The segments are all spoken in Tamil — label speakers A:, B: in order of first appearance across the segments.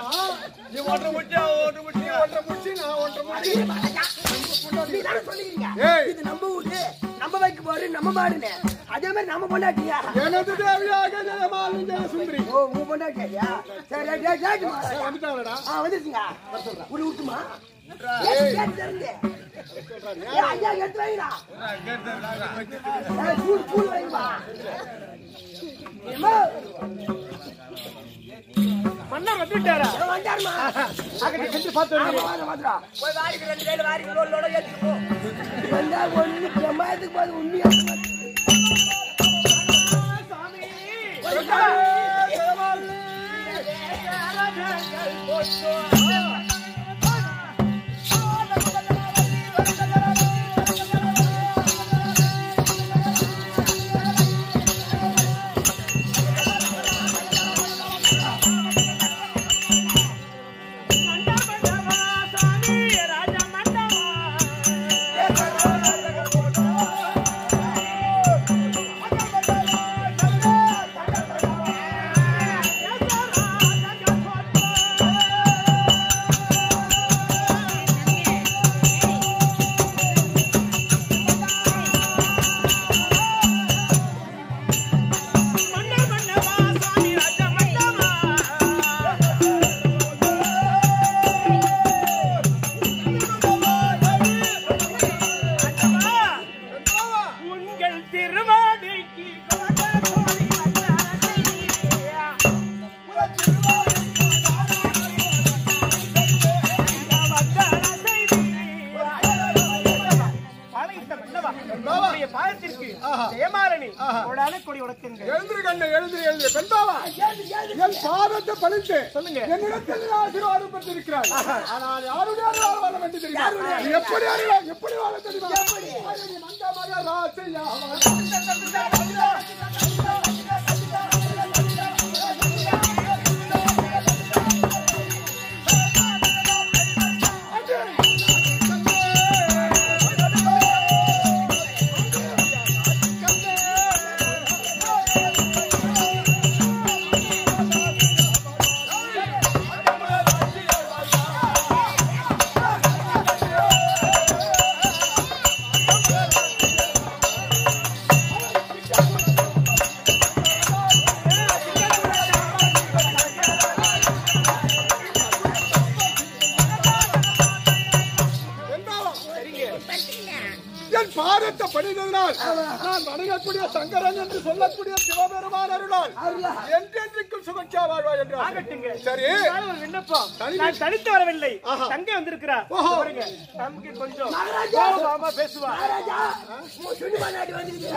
A: நீ ஒன்றரை முட்டி அவன் ஒன்றரை முட்டி ஒன்றரை முட்டி நான் ஒன்றரை முட்டி
B: நீதானே சொல்லிக்கிறீங்க.
A: ஏய்.
B: இது நம்ம ஊரு நம்ம வைக்க போரு நம்ம பாடுன்னு அதே மாதிரி நம்ம பொண்டாட்டியா
A: எனது தேவையாக ஜெயமாலும் ஜெயசுந்தரி
B: ஓ உங்க பொண்டாட்டியா சரி ரைட் ரைட் ரைட் மகாராஜா.
A: வந்துட்டாங்களடா
B: ஆ வந்துருச்சுங்க உள்ள விட்டுமா ஏய், கேட்டு திறந்து. ஏய், ஐயா எடுத்து வைங்கடா ஏய், கூழ் கூழ் வைங்கப்பா ஏம்மா,
C: மன்னர் வந்துட்டாரா
B: ஏய், வந்துட்டாரும்மா.
C: அங்கே சென்று பார்த்து
B: ஆமா,
C: வருகிறேன்.
B: வாங்க, வந்துடா. போய் வாரிக்கு ரெண்டு கையில வாரிக்கு லோடு லோட ஏத்திட்டு போ. வந்தா ஒண்ணு பிரமாதத்துக்கு போது உண்மையா
C: உங்கள் திருவாடிக்கு பாதத்திற்கு ஜெயமாரணி கொடான கொடி உனக்குங்க
A: எழுந்திரு கண்ணு எழுந்திரு எழுந்திரு பெண்பாவா என் பாதத்தை பணித்து
C: சொல்லுங்க.
A: என்னிடத்தில் நீ ஆசீர்வாதம் பெற்றிருக்கிறாய் ஆனால் யாருடைய அருளால் வாழ வேண்டும் தெரியுமா நீ எப்படி அருளால் எப்படி வாழ தெரியுமா அது நீ மந்த மக ராசையா பெண்பாவா என் பாதத்தை பணிந்ததினால் நான் வணங்கக்கூடிய சங்கரன் என்று சொல்லக்கூடிய சிவபெருமான் அருளால் என்றென்றைக்கும் சுகட்சியா வாழ்வாய் என்றார்
C: ஆகட்டுங்க
A: சரி
C: இருந்தாலும் ஒரு விண்ணப்பம் நான் தனித்து வரவில்லை தங்கை வந்திருக்கிறா
A: ஓஹோ.
C: பாருங்க தம்பி கொஞ்சம் கோபமா பேசுவா
B: மகாராஜா உன் சுண்ணி பண்ணாடி வந்துருக்கீங்க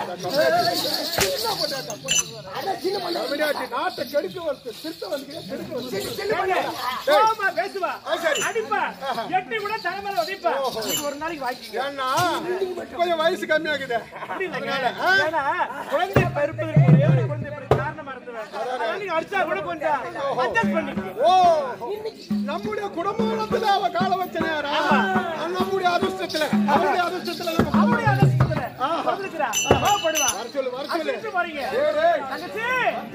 B: அதான் சின்ன பொண்ணு
A: தமிழ்நாட்டு நாட்டை கெடுக்க வந்து திருத்த வந்து கெடுக்க வந்து
C: ஏங்க, கோபமா பேசுவா
A: ஆ, சரி.
C: அடிப்பா எட்டி கூட தலைமையில உதைப்பா இன்னைக்கு ஒரு நாளைக்கு வாங்கிக்க
A: ஏன்னா கொஞ்சம் வயசு கம்மியாகுது
C: அப்படி இல்லைங்க. ஏன்னா, குழந்தை பிறப்பதற்கு ஒரே ஒரு குழந்தை பிறகு காரணமா இருந்தது. அதனால நீங்க அடிச்சா கூட கொஞ்சம் adjust பண்ணிக்க.
A: ஓ நம்முடைய குடும்பத்துல அவ கால வச்ச நேரம் நம்முடைய அதிர்ஷ்டத்துல அவருடைய அதிர்ஷ்டத்துல நம்ம
C: அவருடைய அதிர்ஷ்டத்துல பிறந்திருக்கிறா. கோவப்படுவா.
A: வர சொல்லு வர சொல்லு
C: அதிர்ஷ்டம் பாருங்க.
A: ஏய், ஏய்.
C: தங்கச்சி,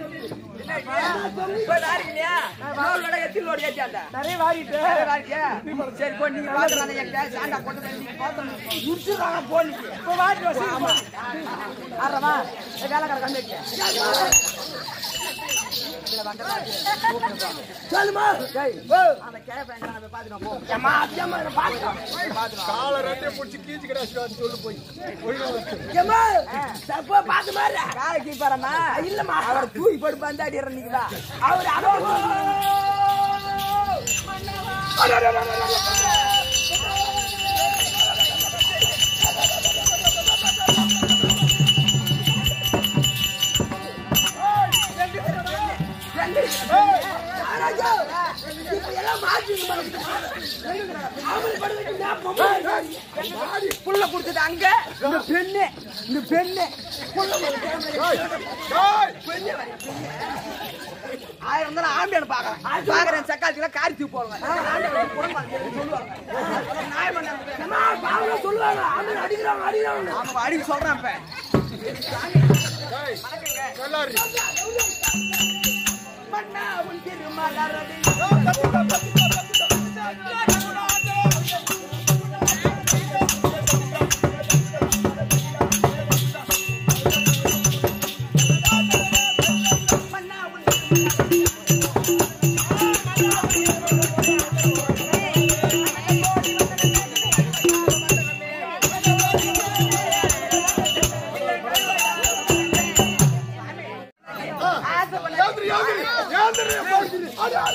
B: போய் வாரிக்கலையா லோடு எத்தி லோடு ஏத்தியாண்டா
C: நிறைய வாரிட்டு.
B: சரி போ நீங்க பாத்துறாங்க எங்க சாண்டா கொண்டு வந்து நீங்க பாத்துறாங்க முடிச்சுறாங்க போனீங்க
C: இப்ப வாரிட்டு வா, சீக்கிரமா.
B: ஆறமா வேலைக்கார கண்டு சொல்லுமா அந்த கேப்ப எங்க போய் பாத்துக்கோ போ ஏமா அத்தியம்மா பாத்துக்கோ
A: காலை ரெண்டையும் பிடிச்சி கீச்சு கிடாச்சு சொல்லு போய் ஒழுங்கா வச்சு.
B: ஏமா தப்பா பாத்து மாற கால கீப்பறமா இல்லம்மா அவர் தூக்கி போட்டு பந்தாடி இருந்தீங்களா அவர் புள்ள கொடுத்தது அங்க இந்த பெண்ணு இந்த பெண்ணு புள்ள
A: ஏய்,
B: ஆயிரம் இருந்தாலும் ஆம்பியன் பாக்குறேன் பாக்குறேன் சக்காத்தில காரி தூக்கி போடுவேன் ஆம்பியன் போடுவாங்க சொல்லுவாங்க நியாயம் பண்ணாங்க. அம்மா, பாவம் சொல்லுவாங்க ஆம்பியன் அடிக்கிறாங்க அடிக்கிறாங்க அவங்க அடிக்க சொல்றேன் இப்ப
A: ஏய், நல்லா இரு.
B: மன்னா உன் திருமலரடி மன்னா உன் ஆசைப்பட
A: ஏந்திரி, ஏந்திரி, ஏந்திரி, போடுகிறீ. அது, அது,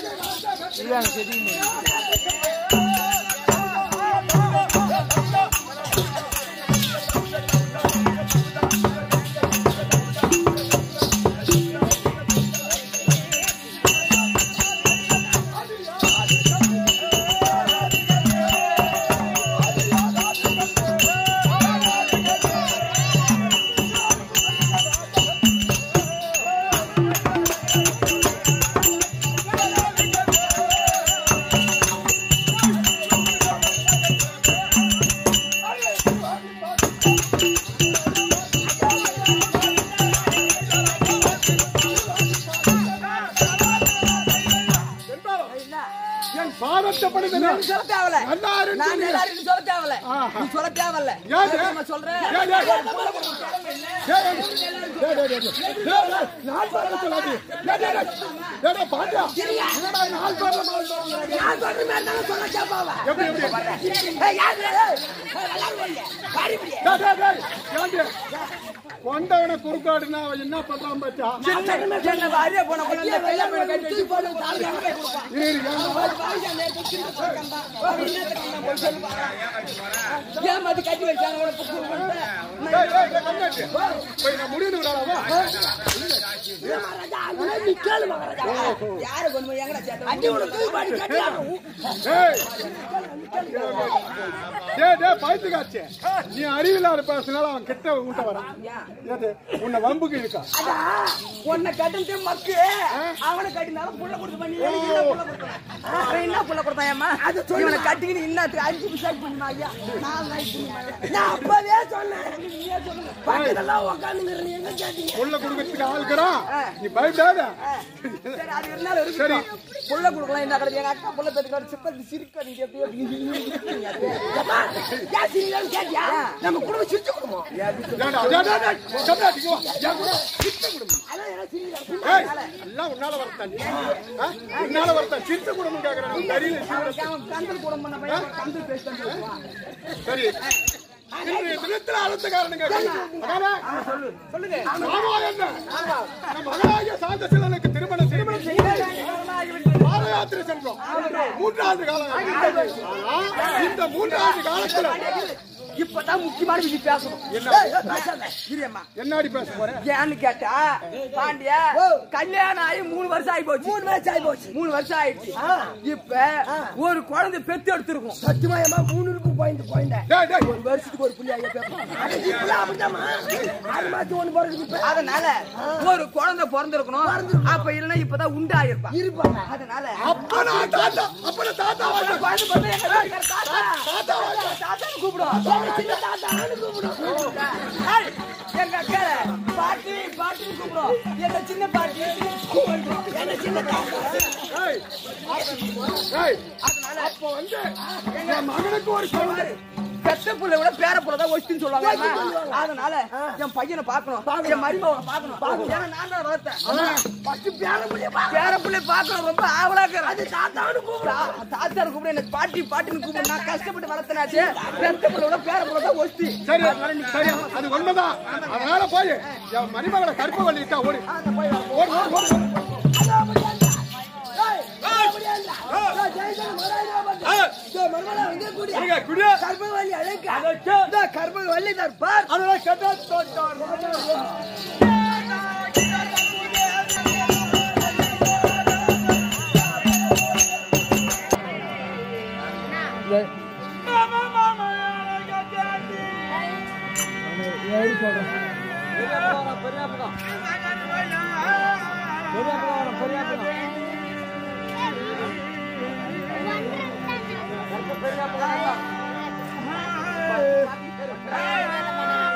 A: என் பாதத்தை படுதல
B: நீ சொல்ல தேவையில்ல.
A: நல்லா இருக்கு
B: நான் நல்லா இருக்குன்னு சொல்ல தேவையில்ல.
A: ஆஹா.
B: நீ சொல்ல தேவையில்ல.
A: ஏன் இது?
B: நான் சொல்றேன்.
A: ஏய், ஏய், ஏய். ஏய், ஏய், ஏய், ஏய், ஏய், ஏய், ஏய், நாலு பேர்ல சொல்லாது. ஏய், ஏய், ஏய். ஏய், ஏய், பாண்டியா. என்னடா நாலு பேர்ல நாலு பேர்ல?
B: நான் சொல்ற மாதிரி இருந்தாலும் சொல்ல கேட்பாவ.
A: எப்படி, எப்படி?
B: ஏய், யாரு இது? ஏய், நல்லா இல்லையே. பாரு இப்படி.
A: டேய், டேய், டேய். ஏண்டி? கொண்டவனை குறுக்காடுனா அவன் என்ன பண்றான் பாத்தியா?
B: என்ன வாரியா போன போல இந்த வெள்ளை மேல கட்டி வச்சு போட்டு தாலி கட்டி கொடுப்பான்.
A: இரு, இரு, ஏன்
B: ஏன் மாதிரி கட்டி வச்சாங்க உனக்கு கொடுக்கணும்.
A: ஏய், ஏய், ஏய், கம்மியாச்சு. போய் நான் முடிவு விடாதா
B: மகாராஜா, அதுல நீ கேளு மகாராஜா. யாரை கொண்டு போய் எங்கடா சேர்த்த? அடி உனக்கு தூக்கி பாடி கட்டியாகும்.
A: ஏய் டேய் டேய் பைத்தியக்காரச்சே. நீ அறிவில்லாத பேசினால அவன் கிட்ட உன்ட்ட வரான் ஏது உன்னை வம்புக்கு இருக்கா
B: அதா, உன்னை கட்டினதே மக்கு. அவனை கட்டினாலும் புள்ள கொடுத்து பண்ணி, எனக்கு என்ன புள்ள கொடுத்தான்? அவன் என்ன புள்ள கொடுத்தான் ஏம்மா? இவனை கட்டிக்கின்னு இன்னத்துக்கு அஞ்சு பிசாக்கு பண்ணுமா ஐயா? நாலு நாளைக்கு பண்ணுமா ஐயா? நான் அப்பவே சொன்னேன். நீயே சொல்லுங்க. பக்கத்துலலாம் உக்காந்துங்கிற நீ எங்க கேட்டீங்க?
A: உள்ள குடுக்கறதுக்கு ஆளுக்குறான் நீ பயப்படாத
B: சரி, அது இருந்தாலும் இருக்கட்டும். புள்ள கொடுக்கலாம் என்ன கிடையாது எங்க அக்கா புள்ள பெற்றுக்காரு சிப்பல் சிரிக்க நீ எப்படி எப்படி ஏம்மா, ஏன் சிரிக்கலாம்னு கேட்டியா? நம்ம குடும்பம் சிரிச்ச குடும்பம்
A: ஏண்டா, டேய், டேய், டேய், கம்மியா இங்க வா. என் கூட சிரித்த குடும்பம்.
B: அதான் என்ன சிரிக்கலாம்
A: ஏய், எல்லாம் உன்னால வரத்தான் நீ. ஆ? உன்னால வரத்தான் சிரித்த குடும்பம் கேக்குறேன் உன் தெரியல சிரித்த-
B: அவன் கந்தல் குடும்பம் பண்ண பையன் கந்தல் பேசிட்டு போவான்
A: சரி இன்றைய தினத்துல அழுத்தக்காரனுங்க அதானே?
B: சொல்லுங்க
A: ஆமா என்ன நம் மகனாகிய சாந்த சிலனுக்கு திருமணம் செய்து பாத யாத்திரை சென்றோம் மூன்றாண்டு காலம் ஆகிவிட்டது. ஆனா, இந்த மூன்றாண்டு காலத்துல
B: இப்பதான் முக்கியமான விஷயம் பேசணும்
A: என்ன?
B: ஏய், ஏய், பேசாத. இரியம்மா.
A: என்னடி பேச போற
B: ஏன்னு கேட்டா பாண்டியா கல்யாணம் ஆகி மூணு வருஷம் ஆகி போச்சு மூணு வருஷம் ஆகி போச்சு மூணு வருஷம் ஆயிடுச்சு இப்ப ஒரு குழந்தை பெத்து எடுத்திருக்கும் சத்தியமாயமா மூணு இருக்கு பாயிண்ட் பாயிண்ட்
A: டேய் டேய்
B: ஒரு வருஷத்துக்கு ஒரு புள்ளி ஐயா அதனால ஒரு குழந்தை பிறந்திருக்கணும் அப்ப இல்லைன்னா இப்பதான் உண்டாயிருப்பா இருப்பாங்க அதனால
A: அப்ப நான் தாத்தா அப்ப நான் தாத்தா
B: குழந்தை பிறந்தா எங்க வீட்டுக்காரர் தாத்தா தாத்தா தாத்தான்னு கூப்பிடும் சின்ன தாத்தான்னு கூப்பிடும் ஏய், எங்க அக்கா பாட்டி பாட்டின்னு கூப்பிடும் எங்க சின்ன பாட்டி என்ன சின்ன தாத்தா
A: ஏய் ஏய் அப்ப வந்து என் மகனுக்கு ஒரு குழந்தை
B: பெத்த புள்ள விட பேர புள்ள தான் ஒஸ்டின்னு சொல்லுவாங்க அம்மா. அதனால என் பையனை பார்க்கணும் என் மருமகனை பார்க்கணும் ஏன்னா நான் தான் வளர்த்தேன் பேர புள்ளைய பேர புள்ளைய பார்க்கணும் ரொம்ப ஆவலா இருக்கிறேன் அது தாத்தானு கூப்பிடு தாத்தானு கூப்பிடு எனக்கு பாட்டி பாட்டின்னு கூப்பிடு நான் கஷ்டப்பட்டு வளர்த்தனாச்சு பெத்த புள்ள விட பேர புள்ள தான் ஒஸ்டி
A: சரி சரி அது உண்மைதான் அதனால போய் என் மணிமகளை கற்ப வள்ளிட்டா ஓடி ஓடி ஓடி ஓடி இங்க குடியா
B: கர்ப்பவல்லி அழைக்க கர்ப்பவல்லி தற்பார்
A: அதெல்லாம் கேட்டா தோட்டம்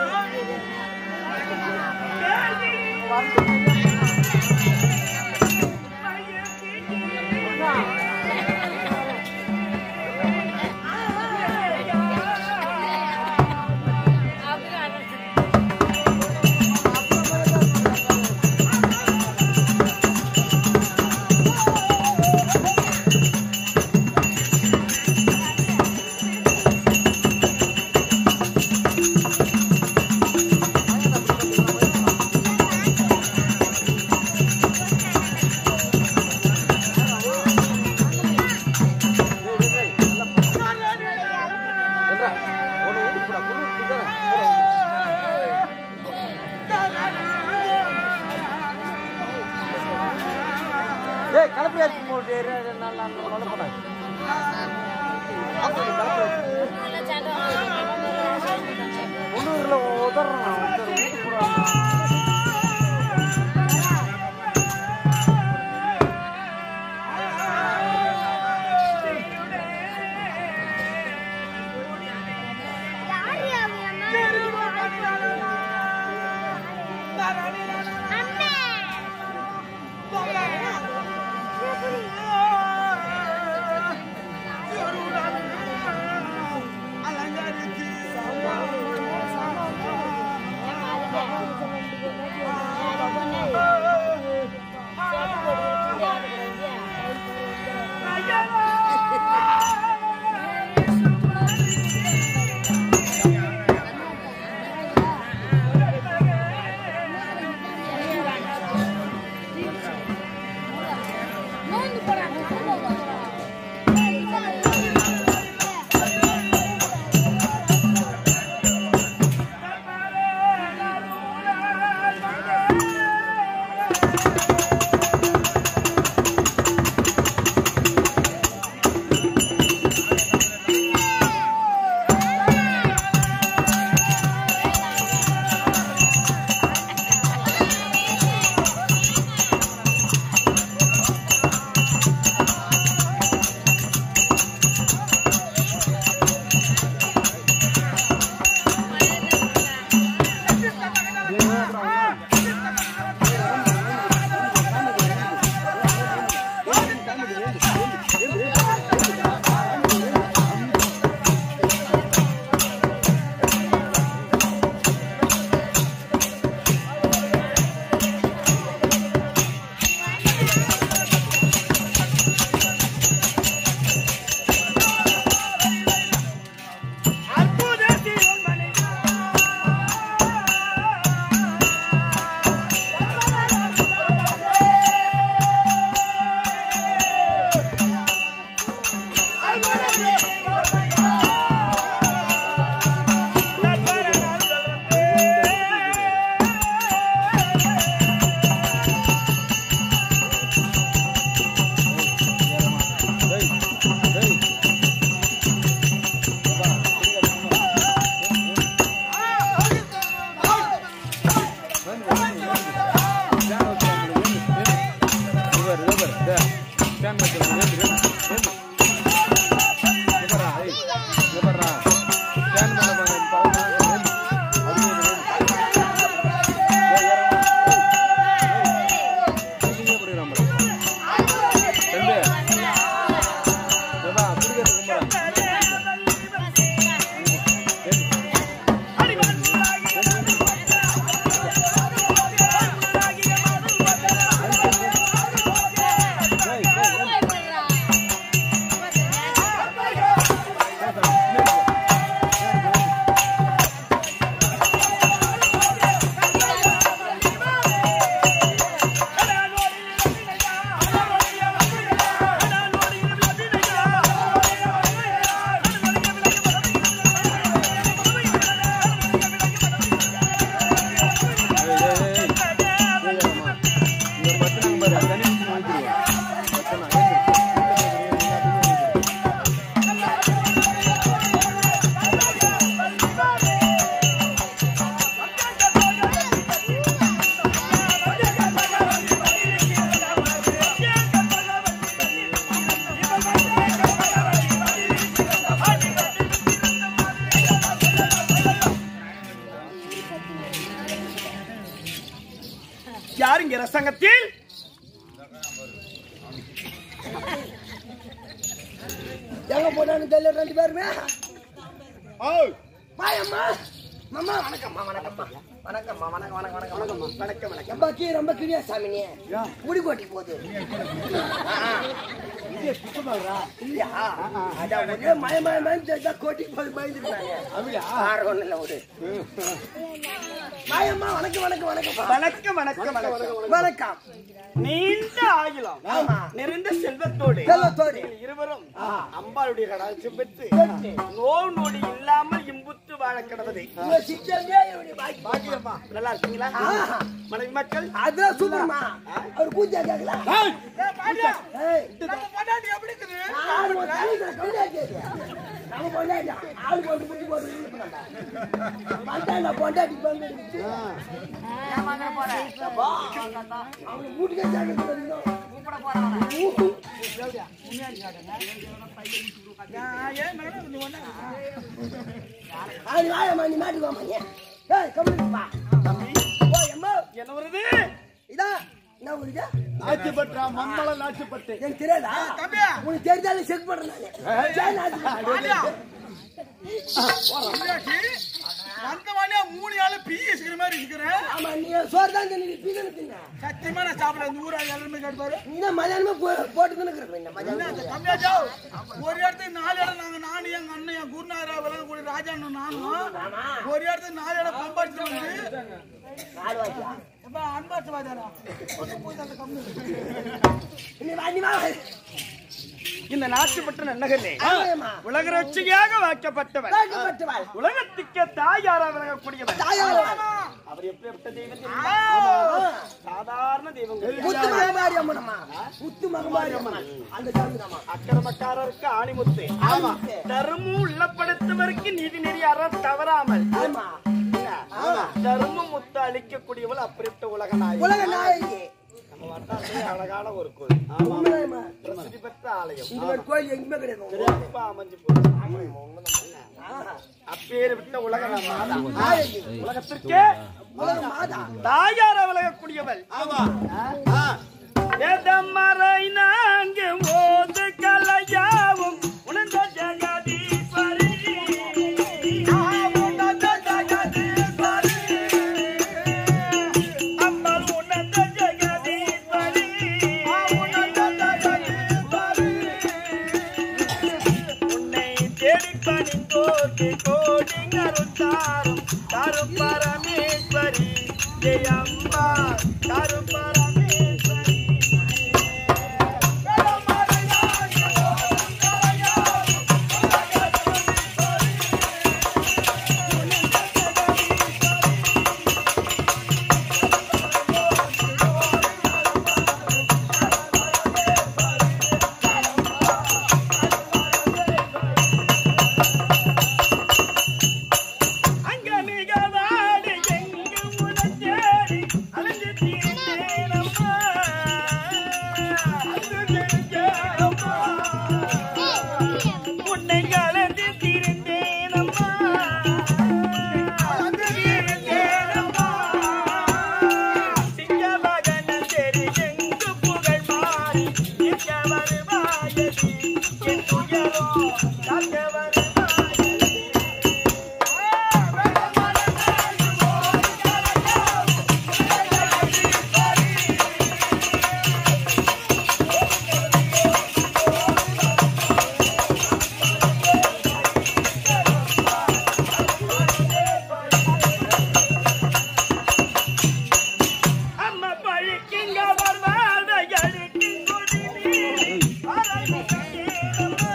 C: ஆ யார் இங்க ரசங்கத்தில்
B: எங்க போனான்னு தெரியல ரெண்டு பேருமே
A: ஓய்,
B: மாயம்மா மாமா வணக்கம்மா வணக்கம்மா வணக்கம்மா வணக்கம் வணக்கம் வணக்கம் வணக்கம்மா வணக்கம் வணக்கம் ரொம்ப கீ ரொம்ப கிரியா சாமி நீ முடி கோட்டி போகுது இல்லையா அதான் ஒரே மய மய மயம் தெரிஞ்சா கோட்டி போய் பயந்துருக்காங்க அப்படியா ஆறு ஒண்ணு இல்ல விடு மாயம்மா வணக்கம் வணக்கம் வணக்கம்மா
C: வணக்கம் வணக்கம் வணக்கம்
B: வணக்கம்
C: நீண்ட ஆகிலம்
B: ஆமா.
C: நிறைந்த செல்வத்தோடு
B: செல்வத்தோடு.
C: நீங்கள் இருவரும் அம்பாளுடைய கடாட்சியம் பெற்று நோய் நொடி இல்லாமல் இம்புத்து வாழ கிடந்தது
B: உங்க சித்தமே என்னுடைய பாக்கி
C: பாக்கியம்மா நல்லா இருக்கீங்களா
B: ஆஹா.
C: மனைவி மக்கள்
B: அதான் சூப்பர்மா அவர் பூஜா கேட்கல
A: ஏய்,
B: ஏய்
C: நம்ம பண்ண
D: பொண்டாட்டி பங்கு எடுத்து
B: ஏமாந்துட போறேன்
D: அவங்க வீட்டுக்கே சேர்க்கறது வரைக்கும்
B: கூப்பிட போறேன்
D: அது வாயம்மா நீ மாட்டுக்கு வாமா நீ ஏய் கம்முப்பா ஓ அம்மா
C: என்ன வருது
D: இதான் என்ன உங்களுக்கு
A: நாச்சிப்பட்டா மம்மள நாச்சிப்பட்டு
D: எனக்கு தெரியாதா உனக்கு தெரிஞ்சாலும் செக் பண்றேன் நானு
A: வந்தவனே மூணு ஆளு பீ இருக்கிற மாதிரி இருக்கிறேன்
D: ஆமா நீ சோறு தான் தின்னு பீக்கணும் தின்ன
A: சத்தியமா நான் சாப்பிட இந்த ஊரா எல்லாருமே கேட்பாரு
D: நீ தான் மதியானமே போ- போட்டு தின்னு இருக்கிற மதியானம்
A: கம்மியாச்சா ஒரு இடத்துக்கு நாலு இடம் நாங்க நானும் எங்க அண்ணன் என் குருநாதரா விளங்கக்கூடிய ராஜா அண்ணன் நானும் ஒரு இடத்துக்கு நாலு இடம் பம்பாச்சு வந்து
D: நாலு வாக்கியா
A: எப்ப அன்பாச்சு வாஜாரா போய் அந்த கம்மி
D: நீ வா நீ வா
C: இந்த நாட்டுப்பட்ட நன்னகரே
D: ஆமாம்மா.
C: உலக ரட்சியாக வாக்கப்பட்டவர்
D: வாக்கப்பட்டவள்.
C: உலகத்துக்கே தாயாரா விளங்கக்கூடியவர்
D: தாயாரவள்.
C: அவர் எப்படிப்பட்ட தெய்வம் தெரியுமா? சாதாரண தெய்வம்
D: முத்து மகமாரி அம்மனம்மா முத்து மகமாரி அம்மன் அந்த சாமிதாம்மா
C: அக்கிரமக்காரருக்கு ஆணிமுத்து
D: ஆமா
C: தர்மம் உள்ளப்படுத்துவதற்கு நீதி நெறி அற தவறாமல்
D: ஆமா
C: என்ன? தர்மம் முத்து அளிக்கக்கூடியவள் அப்படிப்பட்ட உலக நாயகி
D: உலக நாயகி
C: நம்ம வட்டாரத்திலே அழகான ஒரு கோயில்
D: உண்மைதாம்மா.
C: பிரசித்தி பெற்ற ஆலயம்
D: இந்த மாதிரி கோயில் எங்கேயுமே கிடையாது
C: சிறப்பா அமைஞ்சு போச்சு அப்பேற்பட்ட உலக மாதா
D: நாயகி
C: உலகத்திற்கே
D: உலக மாதா
C: தாயார விலகக்கூடியவள் எதமறை நான்கு ஓது கலையாவும் உணர்ந்த ஜெகதீஸ்வரி உணர்ந்த ஜெகதீஸ்வரி அம்மாள் உணர்ந்த ஜெகதீஸ்வரி உணர்ந்த ஜெகதீஸ்வரி உன்னை தேடி பணிந்தோர்க்கு கோடி கருத்தாரும் தரும் பரமேஸ்வரி ஜெயம்மா தரும் பரமேஸ்வரி அங்க மிக வாடி எங்கு உனச்சேரி அலைஞ்சு தீர்ந்தேனம்மா அலைஞ்சு தீர்ந்தேனம்மா உன்னை கலந்து தீர்ந்தேனம்மா அலைஞ்சு தீர்ந்தேனம்மா சிங்க மகன தெரி எங்கு புகழ் மாறி எங்க வருவாயதி என் துயரோ காக்க வருவாயதி அம்மா பழிக்குங்க வருவாத எழுக்கும் கொடி நீ அரமுகேனம்மா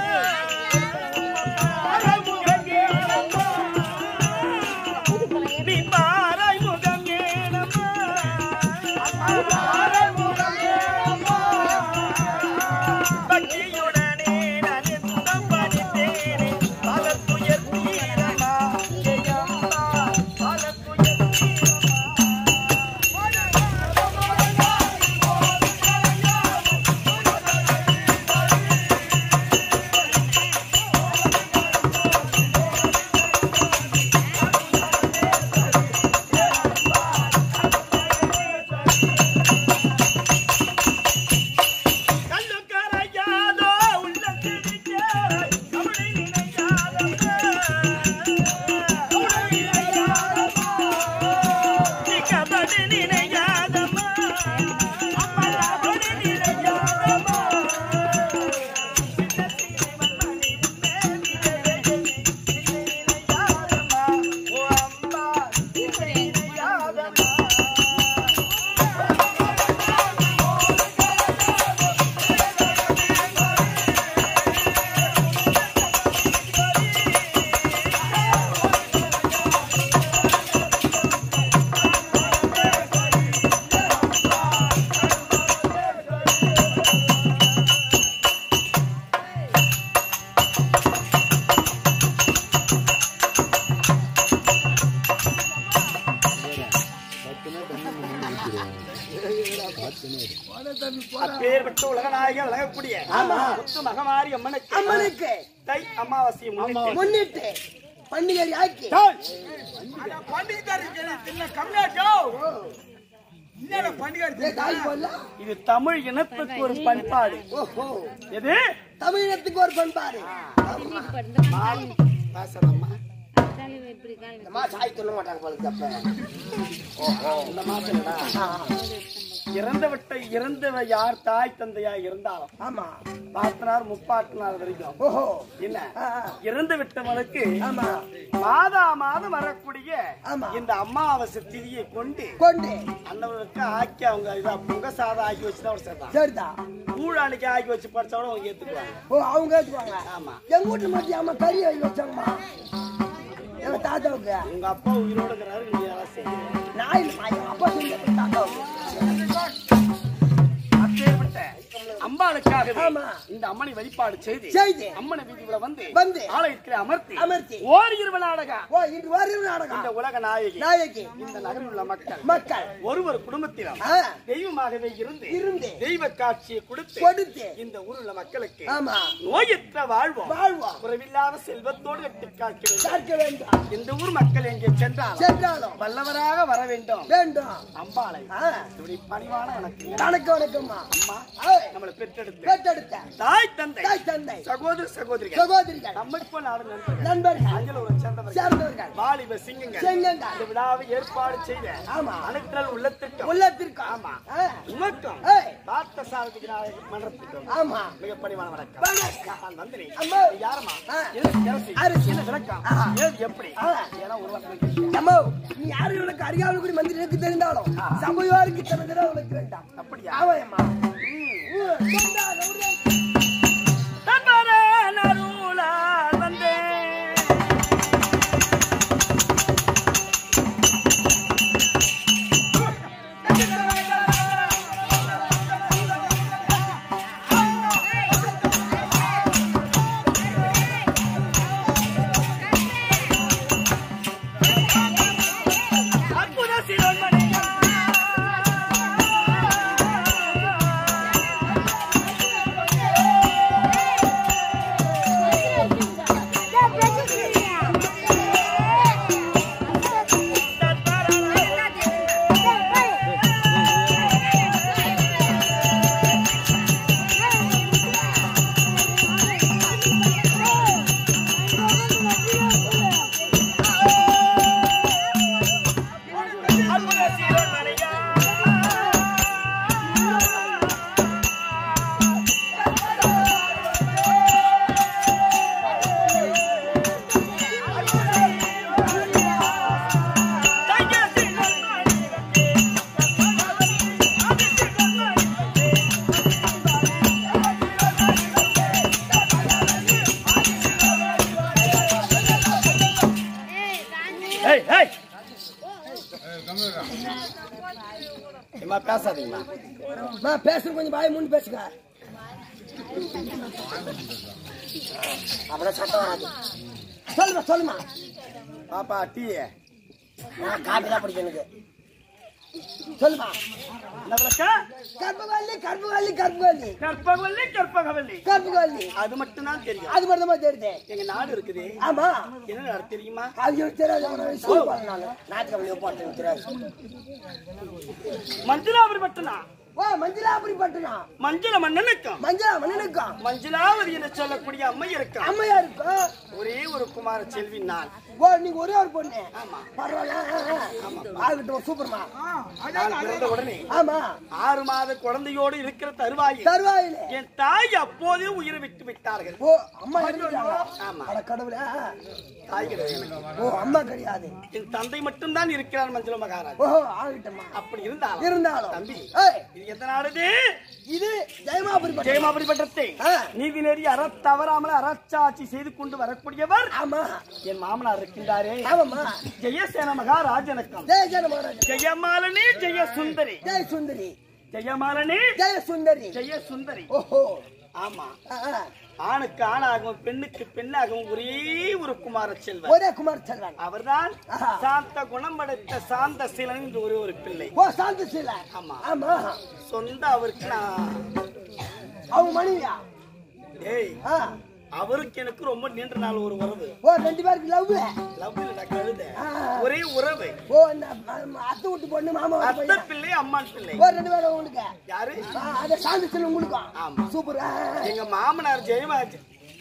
C: அரமுகேனம்மா நீ பாறை முகம் ஏனம்மா பாறை முகம் ஏனம்மா பக்தியுடனே நான் எந்தம் படித்தேனே பலத்துயர் தீரமா ஜெயம்மா பலத்துயர் தீரமா கல்லு கரையாதோ உள்ள கிழிச்சாய் கவலை நினையாதம்மா கவலை நினையாதம்மா நீ கபடி நினையாதம்மா அம்மா கபடி நினையாதம்மா ஓ அம்மா நினையாதம்மா வரக்கூடிய
D: ஆமா.
C: முத்து மகமாரி அம்மனுக்கு
D: அம்மனுக்கு
C: தை அமாவாசையை முன்னிட்டு
D: முன்னிட்டு பண்டிகை ஆக்கி ஏ, தாய் போல
C: இது தமிழ் இனத்துக்கு ஒரு பண்பாடு
D: ஓஹோ
C: எது
D: தமிழகத்துக்கு ஒரு பண்பாடு
C: பேசலாமா
D: இந்த மா சாய் சொல்ல மாட்டாங்க போல அப்ப
C: இந்த மாசம்டா இறந்தவட்ட இறந்தவ யார் தாய் தந்தையா இருந்தாலும்
D: ஆமா
C: பார்த்தனார் முப்பாட்டினார் வரைக்கும்
D: ஓஹோ
C: என்ன
D: ஆ, ஆ.
C: இறந்து விட்டவனுக்கு
D: ஆமா
C: மாதா மாதம் வரக்கூடிய
D: ஆமா.
C: இந்த அமாவாசை திதியை கொண்டு
D: கொண்டு
C: அந்தவனுக்கு ஆக்கி அவங்க இதா புங்க சாதம் ஆக்கி வச்சுதான் ஒரு சேர்த்தான்
D: சரிதான்
C: கூழாளிக்கு ஆக்கி வச்சு படிச்சவட அவங்க ஏத்துக்குவாங்க
D: ஓ அவங்க ஏத்துக்குவாங்க
C: ஆமா
D: எங்க வீட்டு மட்டும் அம்மா கறி வாங்கி வச்சாங்கம்மா எங்க தாத்தாவுக்கு
C: உங்க அப்பா உயிரோட இருக்கிறாரு நீங்க யாராவது செய்யுங்க.
D: நான் இல்லைம்மா எங்க அப்பா சொல்லி தாத்தாவுக்கு
C: அப்பேற்பட்ட அம்பாளுக்காகவே
D: ஆமா.
C: இந்த அம்மனை வழிபாடு செய்து
D: செய்து.
C: அம்மனை வீதியில வந்து
D: வந்து.
C: ஆலயத்தில் அமர்த்தி
D: அமர்த்தி.
C: ஓர் இரவு நாடகம்
D: ஓ இன்று வரும்
C: இந்த
D: நாடகம்
C: உலக நாயகி
D: நாயகி
C: இந்த நகரில் உள்ள மக்கள்
D: மக்கள்
C: ஒருவர் குடும்பத்திலும்
D: ஆ,
C: தெய்வமாகவே இருந்து
D: இருந்து.
C: தெய்வ காட்சியை கொடுத்து
D: கொடுத்து
C: இந்த ஊரில் உள்ள மக்களுக்கு
D: ஆமா
C: நோயற்ற வாழ்வோம்
D: வாழ்வோம்
C: குறைவில்லாத செல்வத்தோடு கட்டி காக்க வேண்டும்
D: பார்க்க வேண்டும்
C: இந்த ஊர் மக்கள் எங்கே சென்றாலும்
D: சென்றாலும்
C: வல்லவராக வர வேண்டும்
D: வேண்டும்
C: அம்பாளை
D: ஆ,
C: இப்படி பணிவான வணக்கம்
D: வணக்கம் வணக்கம்மா
C: அம்மா
D: ஏய்,
C: நம்மளை பெற்றெடுத்து
D: பெற்றெடுத்த
C: தாய் தந்தை
D: தாய் தந்தை
C: சகோதர சகோதரிகள்
D: சகோதரிகள்
C: நம்மளுக்கு நாடு நண்பர்கள்
D: நண்பர்கள்
C: அஞ்சலூரை சேர்ந்தவர்கள்
D: சேர்ந்தவர்கள்
C: வாலிப சிங்கங்கள்
D: செங்கங்கள்
C: இந்த விழாவை ஏற்பாடு செய்த
D: ஆமா.
C: அனைத்தல் உள்ளத்திற்கும்
D: உள்ளத்திற்கு
C: ஆமா.
D: ஆ,
C: உமக்கும்
D: ஏய்,
C: பார்த்த சாரதிக்கு மன்றத்துக்கும்
D: ஆமா
C: மிக பணிவான வணக்கம்
D: வணக்கம்.
C: நான் நந்தினி
D: அம்மா.
C: நீ யாரம்மா
D: ஆ.
C: எது அரசி?
D: அரசி.
C: என்ன விளக்கம்
D: ஆஹா.
C: ஏது எப்படி
D: ஆ.
C: ஏன்னா ஒரு வசனம்
D: அம்மா நீ யாரு உனக்கு அறியாமல் கூட மந்திரிக்கு தெரிந்தாலும் சபையோருக்கு தனதிரா உனக்கு வேண்டாம்
C: அப்படியா
D: ஆமாயம்மா
C: தன்பரே நருளால் வந்தேன். அற்புத சிரோன்மணியா. அற்புத சிரோன்மணியா. தைய சிரோன்மணியே. ஏய் ஏய் ஏம்மா பேசாதீங்கம்மா
D: நான் பேசுறது கொஞ்சம் பாய மூணு பேசுங்க அவ்வளவு சட்டம் வராது சொல்லுமா சொல்லுமா
C: பாப்பா டீ
D: நான் காப்பி தான் பிடிக்கும் எனக்கு சொல்லுமா
C: என்ன விளக்கம்
D: கற்பகாலி கற்பகாலி கற்பகாலி
C: கற்பகவல்லி கற்பகவல்லி
D: கற்பகாலி
C: அது மட்டும் தான் தெரியும்
D: அது மட்டும் தான் தெரியுது
C: எங்க நாடு இருக்குது
D: ஆமா
C: என்ன நாடு தெரியுமா
D: அது எனக்கு தெரியாது அவனை ஸ்கூல் போறேன் நான் ஞாயிற்றுக்கிழமை போட்டேன் தெரியாது
C: மஞ்சளாபுரி மட்டும்தான்
D: ஓ மஞ்சளாபுரி பட்டணம்
C: மஞ்சள மன்னனுக்கும்
D: மஞ்சளா மன்னனுக்கும்
C: மஞ்சளாவதி என்று சொல்லக்கூடிய அம்மை இருக்கும்
D: அம்மையா இருக்கும்
C: ஒரே ஒரு குமார செல்வி நான்
D: ஓ நீங்க ஒரே ஒரு பொண்ணு
C: ஆமா
D: பரவாயில்ல ஆகட்டும் சூப்பர்மா
C: நான் பிறந்த உடனே
D: ஆமா
C: ஆறு மாத குழந்தையோடு இருக்கிற தருவாயில்
D: தருவாயிலே
C: என் தாய் அப்போதே உயிரை விட்டு விட்டார்கள்
D: ஓ அம்மா இறந்துட்டாங்களா
C: ஆமா.
D: அட கடவுளே
C: தாய் கிடையாது எனக்கு.
D: ஓ அம்மா கிடையாது
C: என் தந்தை மட்டும்தான் இருக்கிறார் மஞ்சள மகாராஜ்
D: ஓஹோ ஆகட்டும்மா
C: அப்படி இருந்தாலும்
D: இருந்தாலும்
C: தம்பி
D: ஏய்,
C: இது எந்த நாடுது
D: இது ஜெயமாபுரி பட்டணம்
C: ஜெயமாபுரி பட்டத்தை
D: ஆ.
C: நீதி நெறி அற தவறாமல் அறச்சாட்சி செய்து கொண்டு வரக்கூடியவர்
D: ஆமா
C: என் மாமனார் இருக்கின்றாரே
D: ஆமாம்மா
C: ஜெயசேன மகாராஜனக்கம்
D: ஜெய ஜன மகாராஜா
C: ஜெயமாலனி ஜெய சுந்தரி
D: ஜெய சுந்தரி
C: ஜெயமாலனி
D: ஜெய சுந்தரி
C: ஜெய சுந்தரி
D: ஓஹோ
C: ஆமா
D: ஆ, ஆ.
C: ஆணுக்கு ஆணாகவும் பெண்ணுக்கு பெண்ணாகவும் ஒரே ஒரு குமார செல்வர்
D: ஒரே குமார் செல்வன்
C: அவர்தான்
D: ஆஹா.
C: சாந்த குணம் படைத்த சாந்த சீலன் என்று ஒரே ஒரு பிள்ளை
D: ஓ சாந்த சீல
C: ஆமா.
D: ஆமா
C: சொந்த அவருக்கு நான்
D: அவங்க மனைவியா
C: ஏய்
D: ஆ.
C: அவருக்கு எனக்கு ரொம்ப நீண்ட நாள் ஒரு உறவு
D: ஓ ரெண்டு பேருக்கு லவ்
C: லவ் இல்ல கழுத
D: ஆ.
C: ஒரே உறவு
D: ஓ இந்த ம- அத்தை விட்டு பொண்ணு மாமா வீட்டு
C: அத்தை
D: பையன்
C: பிள்ளை அம்மான் பிள்ளை
D: ஓ ரெண்டு பேரும் உங்களுக்கு
C: யாரு
D: ஆ, அதை சாந்திச்சு உங்களுக்கும்
C: ஆமா.
D: சூப்பர் ஆ, ஆ.
C: எங்க மாமனார் ஜெயமாஜ்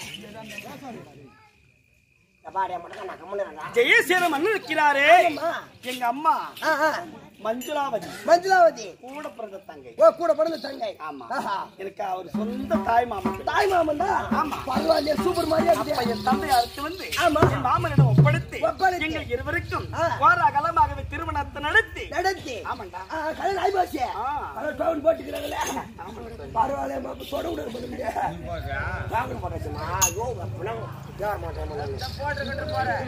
D: பாரு, மட்டும் நான் கம்முனு இருந்தேன்.
C: ஜெயசீலம் இருக்கிறாரே
D: ஆமா.
C: எங்க அம்மா
D: ஆ, ஆ.
C: மஞ்சுளாவதி
D: மஞ்சுளாவதி
C: கூட பிறந்த தங்கை
D: ஓ கூட பிறந்த தங்கை
C: ஆமா
D: ஆஹா.
C: எனக்கு அவர் சொந்த தாய் மாமன்
D: தாய் மாமன் தான்
C: ஆமா.
D: பரவாயில்லையே சூப்பர் மாதிரியா
C: அப்ப
D: இருக்குது.
C: என் தந்தை அடுத்து வந்து
D: ஆமா.
C: என் மாமனிடம் ஒப்படைத்து
D: ஒப்படைத்து.
C: எங்கள் இருவருக்கும்
D: ஆ.
C: கோலாகலமாகவே திருமணத்தை நடத்தி
D: நடத்தி
C: ஆமாண்டா
D: ஆ, கல்யாணம் ஆகி போச்சு
C: ஆ.
D: அதான் டவுன் போட்டுக்கிறாங்களே பரவாயில்ல மாப்பு தொட விட முடியல வாங்க போட்டாச்சுமா ஐயோ பணம் யார் மாட்டேன்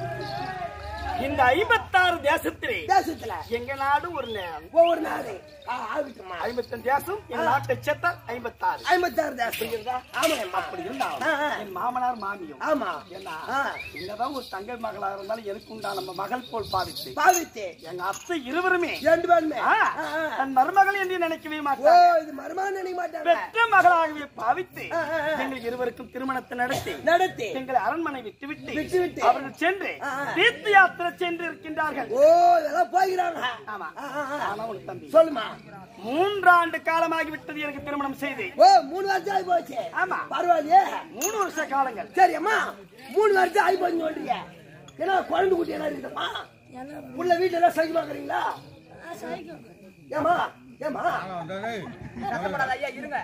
C: இந்த ஐம்பத்தாறு தேசத்திலே
D: தேசத்துல
C: எங்க நாடு ஒரு நே-
D: ஒவ்வொரு நாடு ஆ, ஆகட்டுமா
C: ஐம்பத்தஞ்சு தேசம் எங்க நாட்டை சேர்த்தா ஐம்பத்தாறு
D: ஐம்பத்தாறு தேசம்
C: புரியுதா?
D: ஆமாம்மா
C: அப்படி இருந்தா
D: ஆ, ஆ.
C: என் மாமனார் மாமியும்
D: ஆமா
C: ஏன்னா
D: ஆ.
C: என்னதான் ஒரு தங்கை மகளா இருந்தாலும் எனக்கு உண்டா நம்ம மகள் போல் பாவித்து
D: பாவித்து
C: எங்க அத்தை இருவருமே
D: ரெண்டு பேருமே
C: ஆ,
D: ஆ, ஆ.
C: தன் மருமகள் என்று நினைக்கவே
D: ஓ
C: மாட்டாங்க
D: இது மருமான நினைக்க மாட்டாங்க
C: பெற்ற மகளாகவே பாவித்து
D: ஆ, ஆ, ஆ.
C: எங்கள் இருவருக்கும் திருமணத்தை நடத்தி
D: நடத்தி
C: எங்களை அரண்மனை விட்டுவிட்டு
D: விட்டுவிட்டு.
C: அவர்கள் சென்று
D: ஆ, ஆ.
C: தீர்த்த யாத்திரை சென்று இருக்கின்றார்கள்
D: ஓ இதெல்லாம் போய்கிறாங்க
C: ஆமா
D: ஆ, ஆ, ஆ.
C: ஆனா உனக்கு தம்பி
D: சொல்லுமா
C: மூன்றாண்டு காலமாகி விட்டது எனக்கு திருமணம் செய்து
D: ஓ மூணு வருஷம் ஆகி போச்சு
C: ஆமா
D: பரவாயில்லையே
C: மூணு வருஷ காலங்கள்
D: சரி அம்மா மூணு வருஷம் ஆகி போச்சு சொல்றீங்க ஏன்னா குழந்தை குட்டி எல்லாம் இருக்குதம்மா உள்ள வீட்டுல எல்லாம் சரி பாக்குறீங்களா ஏமா ஏமா
B: கஷ்டப்படாத ஐயா இருங்க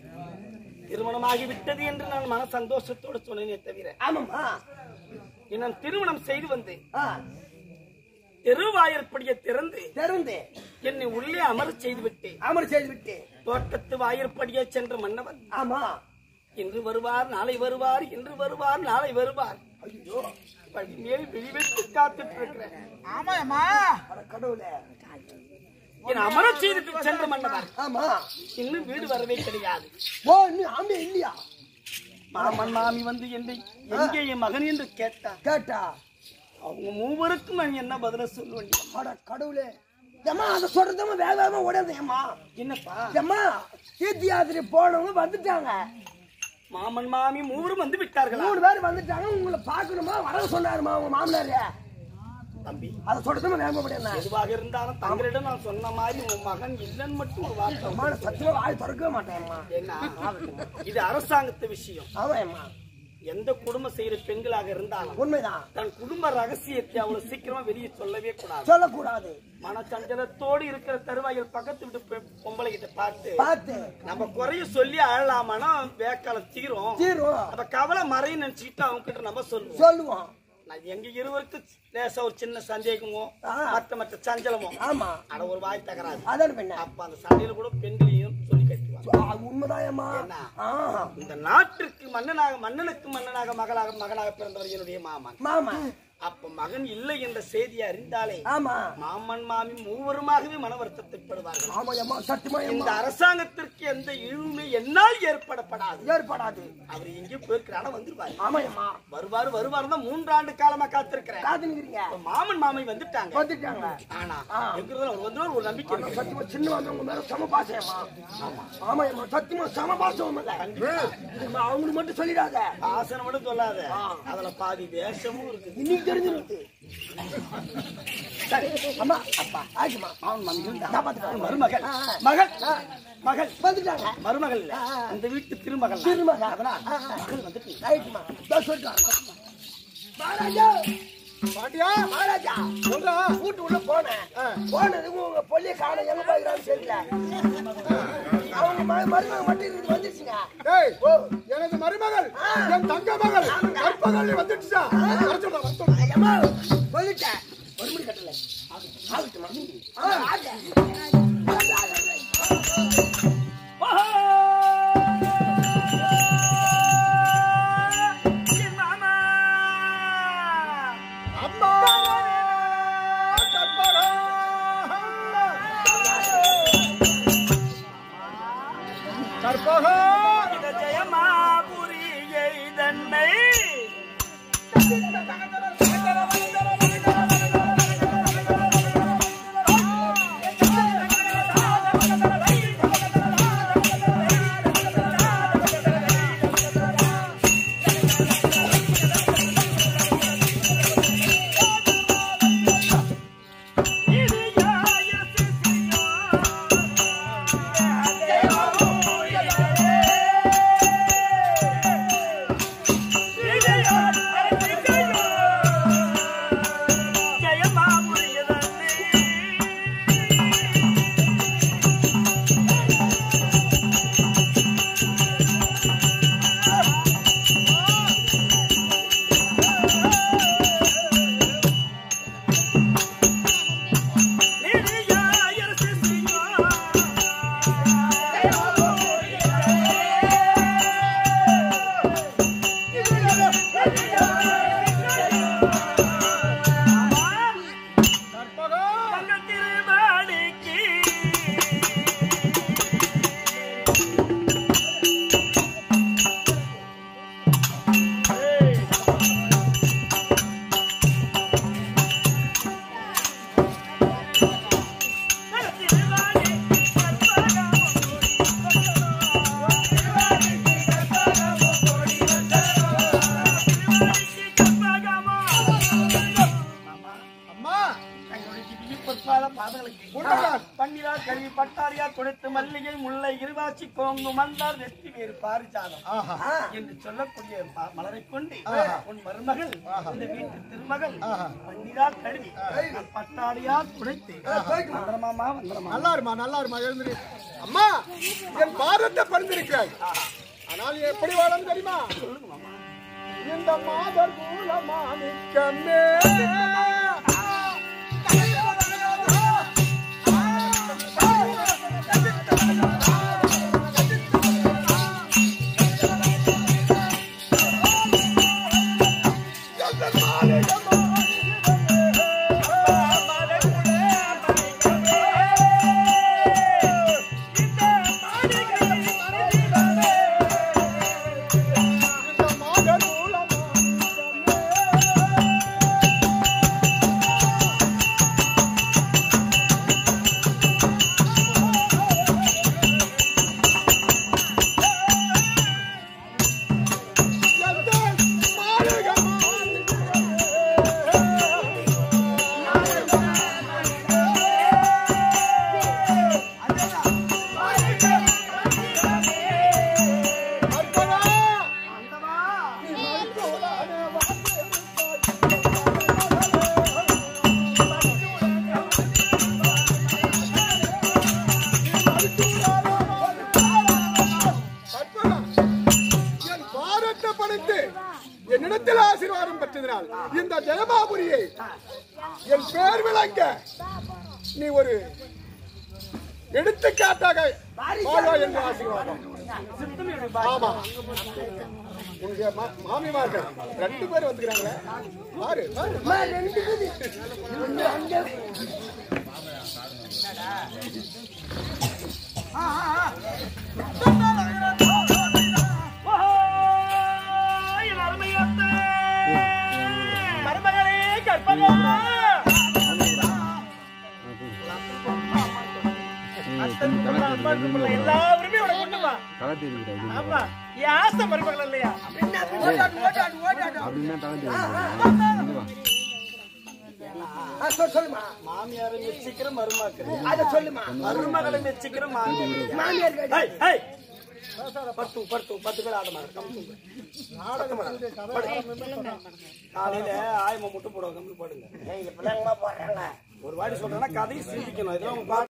C: திருமணமாகி விட்டது என்று நான் மன சந்தோஷத்தோடு சொன்னேனே தவிர
D: ஆமாம்மா
C: நான் திருமணம் செய்து வந்து
D: ஆ
C: தெருவாயற்படியை திறந்து
D: திறந்து
C: என்னை உள்ளே அமரச் செய்து விட்டு
D: அமர் செய்து விட்டு
C: தோட்டத்து வாயிற்படியே சென்ற மன்னவன்
D: ஆமா
C: இன்று வருவார் நாளை வருவார் இன்று வருவார் நாளை வருவார் ஐயோ வழி மேல் விழிவெட்டு காத்துட்டு இருக்கிறேன்
D: அட கடவுளே
C: என் அமரச் செய்துட்டு சென்ற மன்னவன்
D: ஆமா
C: இன்னும் வீடு வரவே கிடையாது
D: ஓ இன்னும் ஆமே இல்லையா
C: மாமன் மாமி வந்து என்னை எங்கே என் மகன் என்று கேட்டார்
D: கேட்டா
C: அவங்க மூவருக்கும் நான் என்ன பதில சொல்லுவேன்
D: அட கடவுளே ஏம்மா அதை சொல்றதம்மா வேக வேகமா ஓடாது ஏம்மா
C: என்னப்பா
D: ஏம்மா தீர்த்த யாத்திரை போனவங்க வந்துட்டாங்க
C: மாமன் மாமி மூவரும் வந்து விட்டார்களா
D: மூணு பேர் வந்துட்டாங்க உங்களை பார்க்கணுமா வர சொன்னாருமா உங்க மாமனாரு
C: தம்பி
D: அதை சொல்றதுமா வேக முடியாது
C: எதுவாக இருந்தாலும் தங்களிடம் நான் சொன்ன மாதிரி உன் மகன் இல்லைன்னு மட்டும் ஒரு வார்த்தை
D: அம்மா நான் சத்தியமா வாய் திறக்கவே மாட்டேன்மா
C: என்ன இது அரசாங்கத்து விஷயம்
D: ஆமாம்மா
C: எந்த குடும்பம் செய்யற பெண்களாக இருந்தாலும்
D: உண்மைதான்
C: தன் குடும்ப ரகசியத்தை அவ்வளவு சீக்கிரமா வெளியே சொல்லவே கூடாது
D: சொல்லக்கூடாது
C: மனச்சஞ்சலத்தோடு இருக்கிற தருவாயில் பக்கத்து விட்டு பெ- பொம்பளை கிட்ட பார்த்து
D: பார்த்து
C: நம்ம குறைய சொல்லி அழலாமானா வேக்கால தீரும்
D: தீரும்
C: அப்ப கவலை மறையும் நினைச்சுக்கிட்டு அவங்க கிட்ட நம்ம சொல்லுவோம்
D: சொல்லுவோம்
C: நான் எங்க இருவருக்கு லேசா ஒரு சின்ன சந்தேகமோ
D: ஆ.
C: மற்ற மற்ற சஞ்சலமோ
D: ஆமா
C: அட ஒரு வாய் தகராது
D: அதான் பெண்ண
C: அப்ப அந்த சண்டையில கூட பெண்களையும் சொல்லி கட்டுவாங்க
D: உண்மைதாயம்மா
C: என்ன?
D: ஆ
C: இந்த நாட்டிற்கு மன்னனாக மன்னனுக்கு மன்னனாக மகளாக மகனாக பிறந்தவர் என்னுடைய மாமன்
D: மாமா
C: அப்ப மகன் இல்லை என்ற செய்தியை அறிந்தாலே
D: ஆமா
C: மாமன் மாமி மூவருமாகவே மன வருத்தத்தைப்படுவார்கள்
D: ஆமா அம்மா சத்தியமா
C: இந்த
D: அம்மா
C: அரசாங்கத்திற்கு எந்த இழுமை என்னால் ஏற்படப்படாது
D: ஏற்படாது
C: அவர் எங்கேயோ போயிருக்கிறான வந்துருவாரு
D: ஆமா அம்மா
C: வருவாரு வருவாரு தான் மூன்றாண்டு காலமா காத்திருக்கிறேன்
D: காத்து நிக்கிறீங்க
C: இப்ப மாமன் மாமி வந்துட்டாங்க
D: வந்துட்டாங்க
C: ஆனா
D: ஆ.
C: எங்கிறது அவர் வந்துருவார் ஒரு நம்பிக்கை
D: ஆனா
C: இருக்கு
D: சத்தியமா சின்ன வந்தவங்க மேல சம பாசையம்மா ஆமா அம்மா சத்தியமா சம பாசம் மேல இதுமா அவங்களுக்கு மட்டும் சொல்லிடாத
C: ஆசனம் மட்டும் சொல்லாத அதுல பாதி வேஷமும் இருக்குது
D: இன்னைக்கு தெரிஞ்சிருக்கு சரி அம்மா அப்பா ஆச்சுமா
C: மாமன் மாமி இருந்தா.
D: நான் பாத்துக்கிறேன்.
C: மருமகள்
D: ஆ, ஆ.
C: மகள் மகள்
D: வந்துட்டாங்க
C: மருமகள் இல்ல
D: ஆ, ஆ.
C: அந்த வீட்டு திருமகள்
D: திருமகள்.
C: அதனால்
D: ஆ, ஆ.
C: மகள் வந்துட்டு
D: ரைட்டுமா இதோ சொல்லிட்டாங்க மகாராஜா
A: பாட்டியா
D: மகாராஜா
A: சொல்றா
D: வீட்டு உள்ள போனேன் போனதுக்கு உங்க பொல்லிய காண எங்க போயிருக்கான்னு தெரியல அவங்க ம- மருமக மட்டும் இது வந்துருச்சுங்க
A: டேய் எனது மருமகள் என் தங்க மகள் கற்பகல் வந்துடுச்சா வர சொல்றா வர சொல்றா
D: ஐயம்மா சொல்லிட்டேன் ஒரு மணி கட்டல ஆகட்டுமா ஆ, ஆகட்டும்.
C: என் மாமா
A: அம்மா கற்பகம்
C: இத ஜெயமாபுரியை தன்னை கொடுத்து மல்லிகை முல்லை இருவாச்சி கோங்கு மந்தார் வெற்றி வேறு பாரிஜாதம்
A: ஆஹா
C: என்று சொல்லக்கூடிய ம- மலரைக் கொண்டு உன் மருமகள் இந்த வீட்டு திருமகள் பண்டிதா கழுவி நான் பட்டாடியா துடைத்து வந்துடமாமா வந்துடமா
A: நல்லா இருமா நல்லா இருமா எழுந்துரு அம்மா என் பாதத்தை பறிந்திருக்கிறாய் ஆனால் எப்படி வாழம் தெரியுமா இந்த மாதர் மூலமாணிக்கமே இந்த மாதர் மூலமாணிக்கமே என் பாரத்தை படைத்து என்னிடத்தில் ஆசீர்வாதம் பெற்றதினால் இந்த ஜெயமாபுரியை என் பேர் விளங்க நீ ஒரு எடுத்துக்காட்டாக வாழ்வா என்று ஆசீர்வாதம் ஆமா உங்க மா- மாமிமார்கள் ரெண்டு பேர் வந்துக்கிறாங்களே பாரு பாரு
D: அம்மா, ரெண்டு பேரு. இங்க அங்க.
C: மருமகளே கற்பகா எல்லாருமே உனக்கு ஒண்ணுமா ஆமா என் ஆசை மருமகள் இல்லையா
B: ஓட்டாடு ஓட்டாடு ஓட்டாடு
D: ஆ, சொல், சொல்லுமா
C: மாமியாரை மெச்சிக்கிற மருமக்கள்
D: அத சொல்லுமா
C: மருமகளை மெச்சிக்கிற மாமியார்
D: மாமியார் கேட்டு.
C: Hey, hey. பத்து பத்து பத்து பேர் ஆட மாட்டாங்க காலையில ஆயமா முட்டை போடுவாங்க கம்மி போடுங்க
D: ஏய், இப்ப நாங்கம்மா போடுறாங்க
C: ஒரு வாடி சொல்றேன்னா கதையை சிந்திக்கணும் இதெல்லாம் உங்க